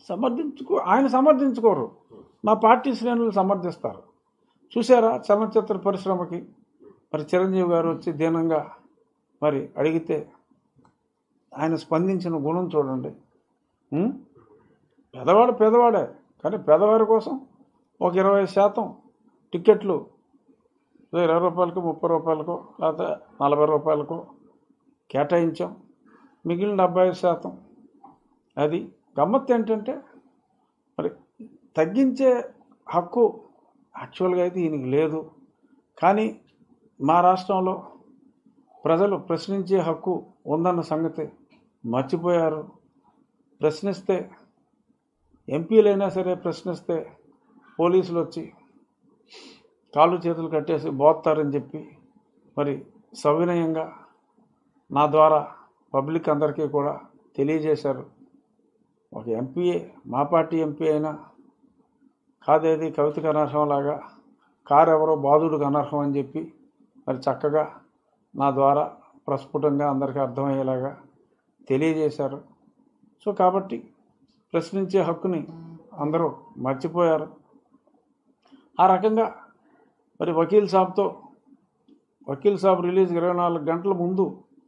సమర్థించుకో ఆయన సమర్థించుకోరు మా పార్టీ శ్రేణులు సమర్థిస్తారు చూసారా చలనచిత్ర పరిశ్రమకి మరి చిరంజీవి గారు వచ్చి దీనంగా మరి అడిగితే ఆయన స్పందించిన గుణం చూడండి ఉం? పేదవాడు పేదవాడే కానీ పేదవారి కోసం ఒక ఇరవై శాతం టికెట్లు ఏదో ఇరవై రూపాయలకు ముప్పై రూపాయలకు లేకపోతే నలభై రూపాయలకు కేటాయించాం మిగిలిన డెబ్బై ఐదు శాతం అది గమ్మత్తు ఏంటంటే మరి తగ్గించే హక్కు యాక్చువల్గా అయితే ఈయనకి లేదు కానీ మా రాష్ట్రంలో ప్రజలు ప్రశ్నించే హక్కు ఉందన్న సంగతి మర్చిపోయారు ప్రశ్నిస్తే ఎంపీలైనా సరే ప్రశ్నిస్తే పోలీసులు వచ్చి కాళ్ళు చేతులు కట్టేసి బోత్తారని చెప్పి మరి సవినయంగా నా ద్వారా పబ్లిక్ అందరికీ కూడా తెలియజేశారు ఒక ఎంపీఏ మా పార్టీ ఎంపీ అయినా కాదేది కవితకు అనర్హం లాగా కారు ఎవరో బాధుడికి అనర్హం అని చెప్పి మరి చక్కగా నా ద్వారా ప్రస్ఫుటంగా అందరికీ అర్థమయ్యేలాగా తెలియజేశారు సో కాబట్టి ప్రశ్నించే హక్కుని అందరూ మర్చిపోయారు ఆ రకంగా మరి వకీల్ సాబ్తో వకీల్ సాబ్ రిలీజ్ ఇరవై నాలుగు గంటల ముందు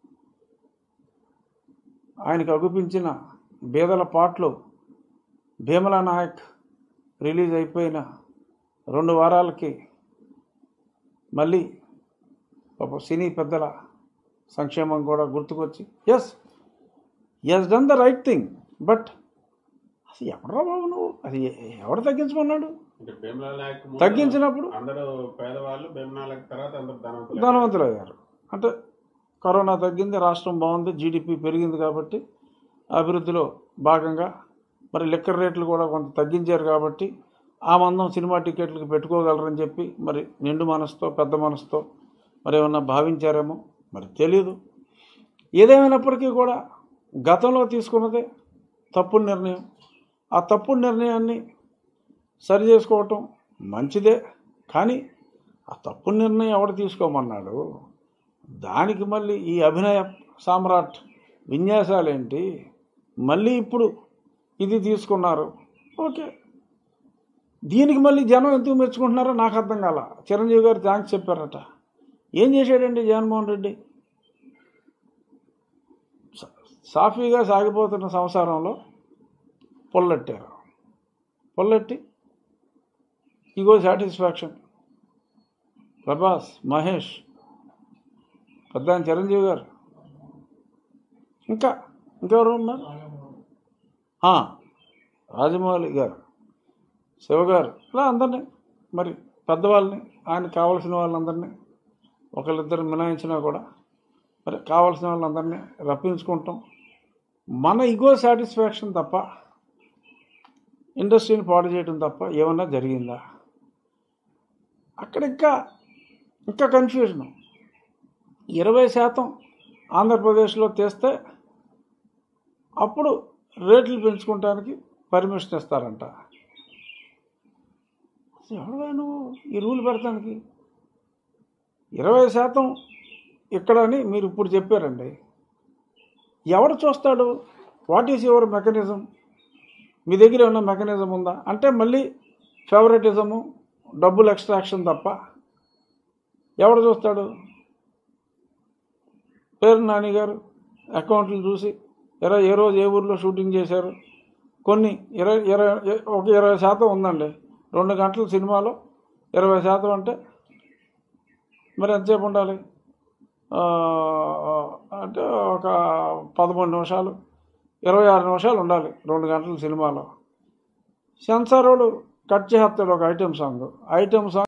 ఆయనకు అగుపించిన బేదల పాటలు భీమలా నాయక్ రిలీజ్ అయిపోయిన రెండు వారాలకి మళ్ళీ పాప సినీ పెద్దల సంక్షేమం కూడా గుర్తుకొచ్చి yes yes done the right thing but అసలు ఎవడరా బాబు నువ్వు అది ఎ- ఎవడు తగ్గించమన్నాడు అంటే భీమలా నాయక్ ముందు తగ్గించినప్పుడు అందరూ పేదవాళ్ళు భీమలా నాయక్ తర్వాత అందరూ ధనవంతులు ధనవంతులు అయ్యారు అంటే కరోనా తగ్గింది రాష్ట్రం బాగుంది జీడిపి పెరిగింది కాబట్టి అభివృద్ధిలో భాగంగా మరి లిక్కర్ రేట్లు కూడా కొంత తగ్గించారు కాబట్టి ఆ మందం సినిమా టికెట్లకు పెట్టుకోగలరని చెప్పి మరి నిండు మనసుతో పెద్ద మనసుతో మరి ఏమన్నా భావించారేమో మరి తెలీదు ఏదేమైనప్పటికీ కూడా గతంలో తీసుకున్నదే తప్పుడు నిర్ణయం ఆ తప్పుడు నిర్ణయాన్ని సరి చేసుకోవటం మంచిదే కానీ ఆ తప్పు నిర్ణయం ఎవడు తీసుకోమన్నాడు దానికి మళ్ళీ ఈ అభినయ సామ్రాట్ విన్యాసాలేంటి మళ్ళీ ఇప్పుడు ఇది తీసుకున్నారు ఓకే దీనికి మళ్ళీ జనం ఎందుకు మెచ్చుకుంటున్నారో నాకు అర్థం కాల చిరంజీవి గారు థ్యాంక్స్ చెప్పారట ఏం చేశాడండి జగన్మోహన్ రెడ్డి సా- సాఫీగా సాగిపోతున్న సంసారంలో పొల్లెట్టారు పొల్లెట్టి ఇగో సాటిస్ఫాక్షన్ ప్రభాస్ మహేష్ పెద్ద ఆయన చిరంజీవి గారు ఇంకా ఇంకెవరు ఉన్నారు ఆ, రాజమౌళి గారు శివ గారు ఇలా అందరినీ మరి పెద్దవాళ్ళని ఆయన కావాల్సిన వాళ్ళందరినీ ఒకళ్ళిద్దరు మినాయించినా కూడా మరి కావాల్సిన వాళ్ళందరినీ రప్పించుకుంటాం మన ఇగో సాటిస్ఫాక్షన్ తప్ప ఇండస్ట్రీని పాడు చేయడం తప్ప ఏమన్నా జరిగిందా అక్కడ ఇంకా ఇంకా కన్ఫ్యూజన్ ఇరవై శాతం ఆంధ్రప్రదేశ్లో తీస్తే అప్పుడు రేట్లు పెంచుకోవటానికి పర్మిషన్ ఇస్తారంట అసలు ఎవడువా నువ్వు ఈ రూల్ పెడతానికి ఇరవై శాతం ఇక్కడని మీరు ఇప్పుడు చెప్పారండి ఎవడు చూస్తాడు వాట్ ఈస్ యువర్ మెకానిజం మీ దగ్గర ఏమన్నా మెకానిజం ఉందా అంటే మళ్ళీ ఫేవరెటిజము డబ్బులు ఎక్స్ట్రాక్షన్ తప్ప ఎవడు చూస్తాడు పేరు నాని గారు అకౌంట్లు చూసి ఇరవై ఏ రోజు ఏ ఊర్లో షూటింగ్ చేశారు కొన్ని ఇరవై ఇరవై ఒక ఇరవై శాతం ఉందండి రెండు గంటల సినిమాలో ఇరవై శాతం అంటే మరి ఎంతసేపు ఉండాలి ఆ, అంటే ఒక పదమూడు నిమిషాలు ఇరవై ఆరు నిమిషాలు ఉండాలి రెండు గంటల సినిమాలో సెన్సార్ వాడు కట్ చేస్తాడు ఒక ఐటెం సాంగ్ ఐటెం సాంగ్